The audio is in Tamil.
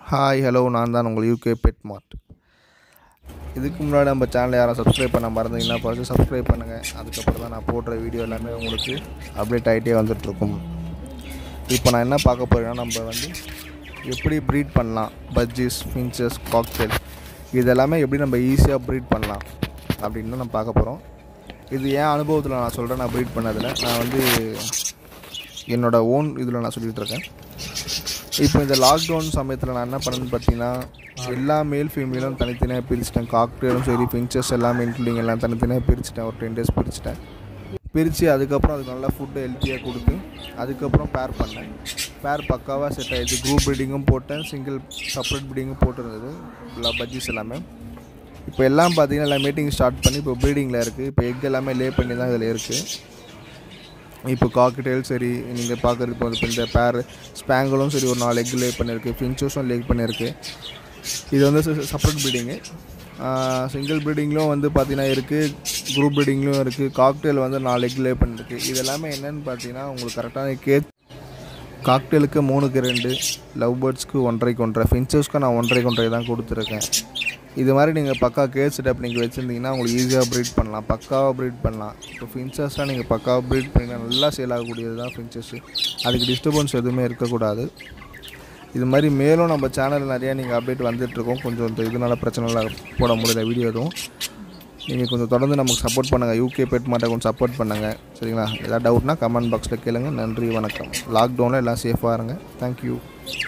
ஹாய் ஹலோ நான் தான் உங்கள் யூகே பெட் மார்ட் இதுக்கு முன்னாடி நம்ம சேனலை யாரும் சப்ஸ்கிரைப் பண்ண மறந்தீங்கன்னா ஃபஸ்ட்டு சப்ஸ்கிரைப் பண்ணுங்கள் அதுக்கப்புறம் தான் நான் போடுற வீடியோ எல்லாமே உங்களுக்கு அப்டேட் ஆகிட்டே வந்துட்டுருக்கும் இப்போ நான் என்ன பார்க்க போகிறேன்னா நம்ம வந்து எப்படி ப்ரீட் பண்ணலாம் பஜ்ஜிஸ் ஃபின்ச்சஸ் காக்டெயில் இதெல்லாமே எப்படி நம்ம ஈஸியாக ப்ரீட் பண்ணலாம் அப்படின்னு தான் நம்ம பார்க்க போகிறோம் இது என் அனுபவத்தில் நான் சொல்கிறேன் நான் ப்ரீட் பண்ணதில் நான் வந்து என்னோடய ஓன் இதில் நான் சொல்லிகிட்டு இருக்கேன் இப்போ இந்த லாக்டவுன் சமயத்தில் நான் என்ன பண்ணேன்னு பார்த்தீங்கன்னா எல்லா மேல் ஃபீமேலும் தனித்தனியாக பிரிச்சிட்டேன் காக்டேலும் சரி ஃபின்ச்சஸ் எல்லாமே இன்க்ளூடிங் எல்லாம் தனித்தனியாக பிரிச்சிட்டேன் ஒரு டென் டேஸ் பிரிச்சிட்டேன் பிரித்து அதுக்கப்புறம் அதுக்கு நல்லா ஃபுட்டு ஹெல்த்தியாக கொடுத்து அதுக்கப்புறம் பேர் பண்ணேன் பேர் பக்காவாக செட் ஆகிடுச்சு குரூப் ப்ரீடிங்கும் போட்டேன் சிங்கிள் செப்பரேட் ப்ரீடிங்கும் போட்டிருந்தது எல்லா பஜ்ஜிஸ் எல்லாமே இப்போ எல்லாம் பார்த்தீங்கன்னா எல்லாம் மீட்டிங் ஸ்டார்ட் பண்ணி இப்போ ப்ரீடிங்கில் இருக்குது இப்போ எக் எல்லாமே லே பண்ணி தான் இதில் இருக்குது இப்போ காக்டெயில் சரி நீங்கள் பார்க்குறது இப்போ இப்போ இந்த பேர் ஸ்பேங்கலும் சரி ஒரு நாலு எக் லே பண்ணியிருக்கு ஃபின்ச்சஸும் லே பண்ணியிருக்கு இது வந்து செப்பரேட் ப்ரீடிங்கு சிங்கிள் ப்ரீடிங்லும் வந்து பார்த்தீங்கன்னா இருக்குது குரூப் ப்ரீடிங்லையும் இருக்குது காக்டெயில் வந்து நாலு எக் லே பண்ணியிருக்கு இது எல்லாமே என்னென்னு பார்த்தீங்கன்னா உங்களுக்கு கரெக்டான கே காக்டெயிலுக்கு மூணுக்கு ரெண்டு லவ் பேர்ட்ஸ்க்கு ஒன்றரைக்கு ஒன்றரை ஃபின்ச்சஸ்க்கு நான் ஒன்றரைக்கு ஒன்றரை தான் கொடுத்துருக்கேன் இது மாதிரி நீங்கள் பக்கா கேர் செட்டப் நீங்கள் வச்சுருந்தீங்கன்னா உங்களுக்கு ஈஸியாக ப்ரீட் பண்ணலாம் பக்காவாக ப்ரீட் பண்ணலாம் இப்போ ஃபின்ச்சஸ்லாம் நீங்கள் பக்காவாக ப்ரீட் பண்ணிங்கன்னா நல்லா சேல் ஆகக்கூடியது தான் ஃபின்ச்சஸ்ஸு அதுக்கு டிஸ்டர்பன்ஸ் எதுவுமே இருக்கக்கூடாது இது மாதிரி மேலும் நம்ம சேனலில் நிறையா நீங்கள் அப்டேட் வந்துட்டுருக்கோம் கொஞ்சம் இந்த இதனால பிரச்சனைலாம் போட முடியல வீடியோ எதுவும் நீங்கள் கொஞ்சம் தொடர்ந்து நமக்கு சப்போர்ட் பண்ணுங்கள் யூகே பெட் மாட்டை கொஞ்சம் சப்போர்ட் பண்ணுங்கள் சரிங்களா ஏதாவது டவுட்னா கமெண்ட் பாக்ஸில் கேளுங்க நன்றி வணக்கம் லாக்டவுனில் எல்லாம் சேஃபாக இருங்க தேங்க்யூ